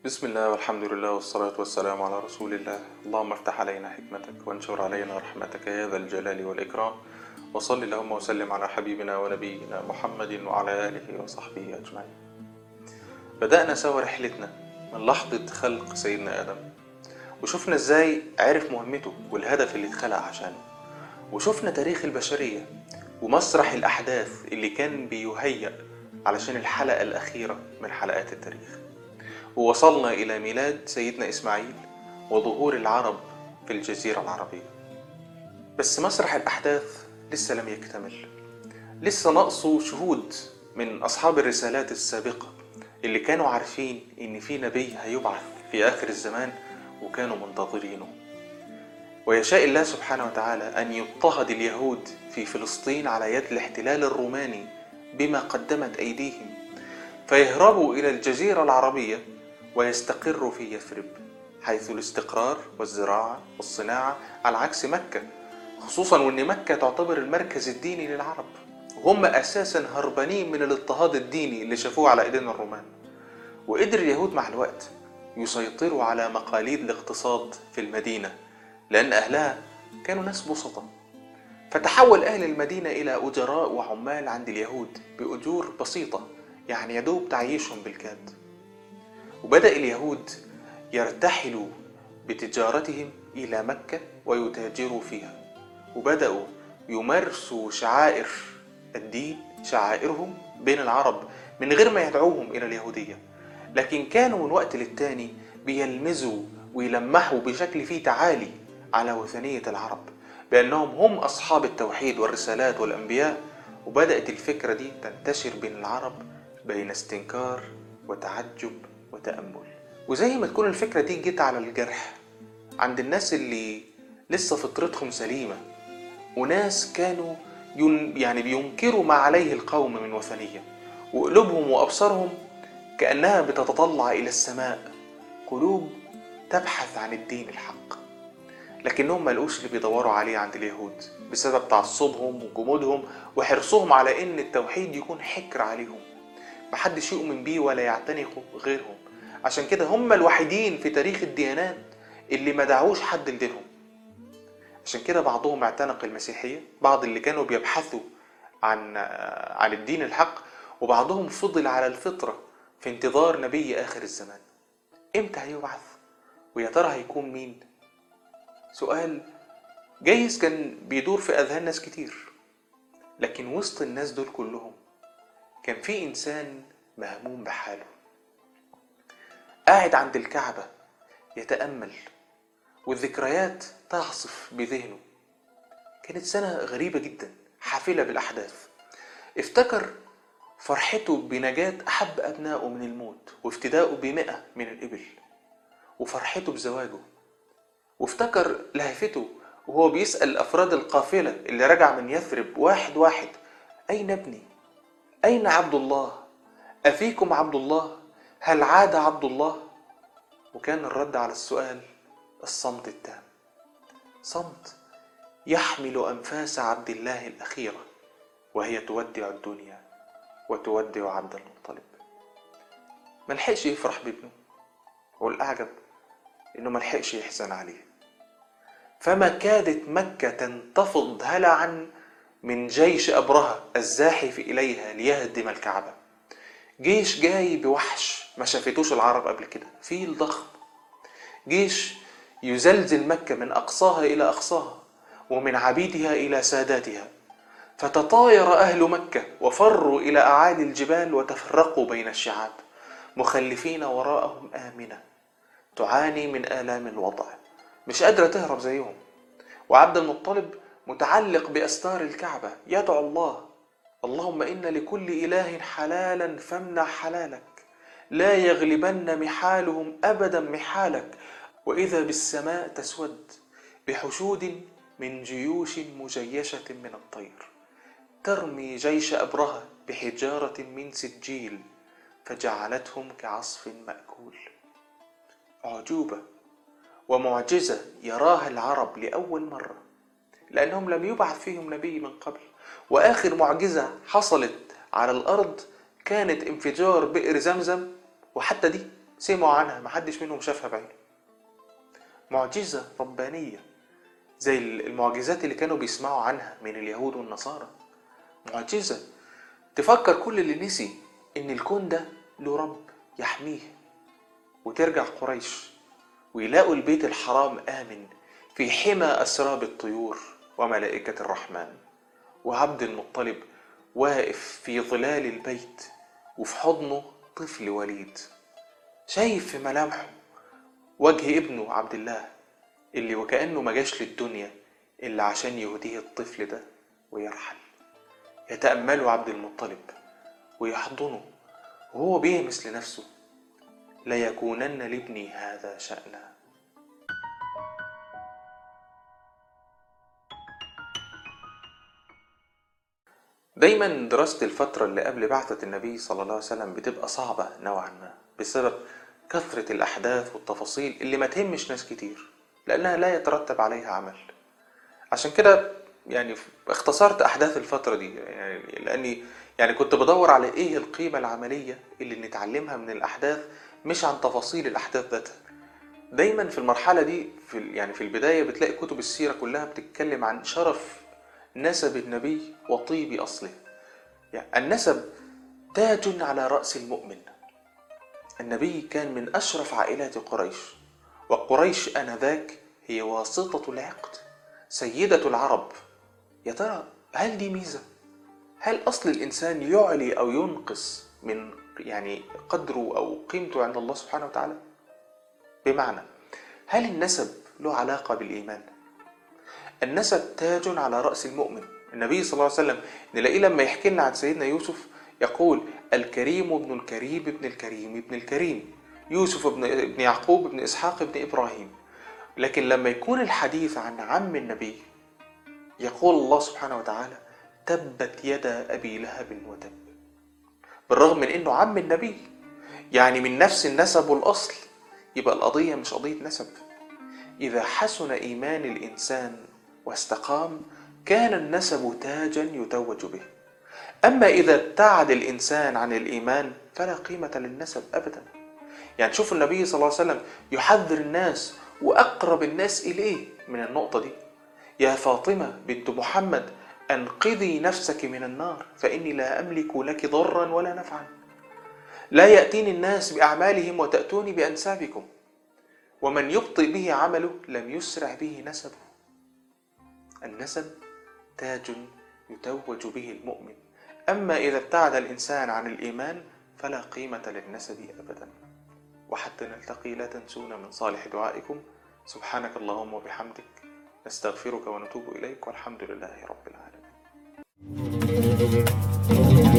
بسم الله والحمد لله والصلاة والسلام على رسول الله اللهم افتح علينا حكمتك وانشر علينا رحمتك يا ذا الجلال والإكرام وصل اللهم وسلم على حبيبنا ونبينا محمد وعلى آله وصحبه أجمعين بدأنا سوا رحلتنا من لحظة خلق سيدنا آدم وشفنا ازاي عرف مهمته والهدف اللي اتخلق عشانه وشفنا تاريخ البشرية ومسرح الأحداث اللي كان بيهيأ علشان الحلقة الأخيرة من حلقات التاريخ ووصلنا إلى ميلاد سيدنا إسماعيل وظهور العرب في الجزيرة العربية بس مسرح الأحداث لسه لم يكتمل لسه ناقصه شهود من أصحاب الرسالات السابقة اللي كانوا عارفين إن في نبي هيبعث في آخر الزمان وكانوا منتظرينه ويشاء الله سبحانه وتعالى أن يضطهد اليهود في فلسطين على يد الاحتلال الروماني بما قدمت أيديهم فيهربوا إلى الجزيرة العربية ويستقروا في يثرب حيث الاستقرار والزراعة والصناعة على عكس مكة خصوصا وأن مكة تعتبر المركز الديني للعرب وهم أساسا هربانين من الاضطهاد الديني اللي شافوه على إيدين الرومان وقدر اليهود مع الوقت يسيطروا على مقاليد الاقتصاد في المدينة لأن أهلها كانوا ناس بسطة فتحول أهل المدينة إلى أجراء وعمال عند اليهود بأجور بسيطة يعني يدوب تعيشهم بالكاد وبدأ اليهود يرتحلوا بتجارتهم إلى مكة ويتاجروا فيها وبدأوا يمارسوا شعائر الدين شعائرهم بين العرب من غير ما يدعوهم إلى اليهودية لكن كانوا من وقت للتاني بيلمزوا ويلمحوا بشكل فيه تعالي على وثنية العرب بأنهم هم أصحاب التوحيد والرسالات والأنبياء وبدأت الفكرة دي تنتشر بين العرب بين استنكار وتعجب وتأمل وزي ما تكون الفكرة دي جت على الجرح عند الناس اللي لسه فطرتهم سليمة وناس كانوا ين يعني بينكروا ما عليه القوم من وثنية وقلوبهم وأبصارهم كأنها بتتطلع إلى السماء قلوب تبحث عن الدين الحق لكنهم ملقوش اللي بيدوروا عليه عند اليهود بسبب تعصبهم وجمودهم وحرصهم على ان التوحيد يكون حكر عليهم محدش يؤمن بيه ولا يعتنقه غيرهم عشان كده هم الوحيدين في تاريخ الديانات اللي ما دعوش حد لدينهم عشان كده بعضهم اعتنق المسيحية بعض اللي كانوا بيبحثوا عن عن الدين الحق وبعضهم فضل على الفطرة في انتظار نبي آخر الزمان امتى هيبعث ويا ترى هيكون مين سؤال جايز كان بيدور في أذهان ناس كتير لكن وسط الناس دول كلهم كان في إنسان مهموم بحاله قاعد عند الكعبة يتأمل والذكريات تعصف بذهنه كانت سنة غريبة جدا حافلة بالأحداث افتكر فرحته بنجاة أحب أبنائه من الموت وافتدائه بمئة من الإبل وفرحته بزواجه وافتكر لهفته وهو بيسأل أفراد القافلة اللي رجع من يثرب واحد واحد أين ابني؟ أين عبد الله؟ أفيكم عبد الله؟ هل عاد عبد الله؟ وكان الرد على السؤال الصمت التام صمت يحمل أنفاس عبد الله الأخيرة وهي تودع الدنيا وتودع عبد المطلب ملحقش يفرح بابنه والأعجب إنه ملحقش يحزن عليه فما كادت مكة تنتفض هلعا من جيش أبرهة الزاحف إليها ليهدم الكعبة جيش جاي بوحش ما شافتوش العرب قبل كده فيل ضخم جيش يزلزل مكة من أقصاها إلى أقصاها ومن عبيدها إلى ساداتها فتطاير أهل مكة وفروا إلى أعالي الجبال وتفرقوا بين الشعاب مخلفين وراءهم آمنة تعاني من آلام الوضع مش قادرة تهرب زيهم وعبد المطلب متعلق بأستار الكعبة يدعو الله اللهم إن لكل إله حلالا فامنع حلالك لا يغلبن محالهم أبدا محالك وإذا بالسماء تسود بحشود من جيوش مجيشة من الطير ترمي جيش أبرهة بحجارة من سجيل فجعلتهم كعصف مأكول أعجوبة ومعجزة يراها العرب لأول مرة لأنهم لم يبعث فيهم نبي من قبل وآخر معجزة حصلت على الأرض كانت انفجار بئر زمزم وحتى دي سمعوا عنها محدش منهم شافها بعينه معجزة ربانية زي المعجزات اللي كانوا بيسمعوا عنها من اليهود والنصارى معجزة تفكر كل اللي نسي إن الكون ده له رب يحميه وترجع قريش ويلاقوا البيت الحرام آمن في حمى أسراب الطيور وملائكة الرحمن وعبد المطلب واقف في ظلال البيت وفي حضنه طفل وليد شايف في ملامحه وجه ابنه عبد الله اللي وكأنه ما جاش للدنيا إلا عشان يهديه الطفل ده ويرحل يتأمله عبد المطلب ويحضنه وهو بيهمس لنفسه ليكونن لابني هذا شأنا دايما دراسة الفترة اللي قبل بعثة النبي صلى الله عليه وسلم بتبقى صعبة نوعا ما بسبب كثرة الأحداث والتفاصيل اللي ما تهمش ناس كتير لأنها لا يترتب عليها عمل عشان كده يعني اختصرت أحداث الفترة دي يعني لأني يعني كنت بدور على إيه القيمة العملية اللي نتعلمها من الأحداث مش عن تفاصيل الأحداث ذاتها دايما في المرحلة دي في يعني في البداية بتلاقي كتب السيرة كلها بتتكلم عن شرف نسب النبي وطيب أصله يعني النسب تاج على رأس المؤمن النبي كان من أشرف عائلات قريش وقريش آنذاك هي واسطة العقد سيدة العرب يا ترى هل دي ميزة؟ هل أصل الإنسان يعلي أو ينقص من يعني قدره أو قيمته عند الله سبحانه وتعالى؟ بمعنى هل النسب له علاقة بالإيمان؟ النسب تاج على رأس المؤمن النبي صلى الله عليه وسلم نلاقيه لما يحكي لنا عن سيدنا يوسف يقول الكريم ابن الكريم ابن الكريم ابن الكريم يوسف ابن, ابن يعقوب ابن إسحاق ابن إبراهيم لكن لما يكون الحديث عن عم النبي يقول الله سبحانه وتعالى تبت يدا أبي لهب وتب بالرغم من أنه عم النبي يعني من نفس النسب والأصل يبقى القضية مش قضية نسب إذا حسن إيمان الإنسان واستقام كان النسب تاجا يتوج به أما إذا ابتعد الإنسان عن الإيمان فلا قيمة للنسب أبدا يعني شوف النبي صلى الله عليه وسلم يحذر الناس وأقرب الناس إليه من النقطة دي يا فاطمة بنت محمد أنقذي نفسك من النار فإني لا أملك لك ضرا ولا نفعا لا يأتيني الناس بأعمالهم وتأتوني بأنسابكم ومن يبطئ به عمله لم يسرع به نسبه النسب تاج يتوج به المؤمن أما إذا ابتعد الإنسان عن الإيمان فلا قيمة للنسب أبدا وحتى نلتقي لا تنسونا من صالح دعائكم سبحانك اللهم وبحمدك نستغفرك ونتوب إليك والحمد لله رب العالمين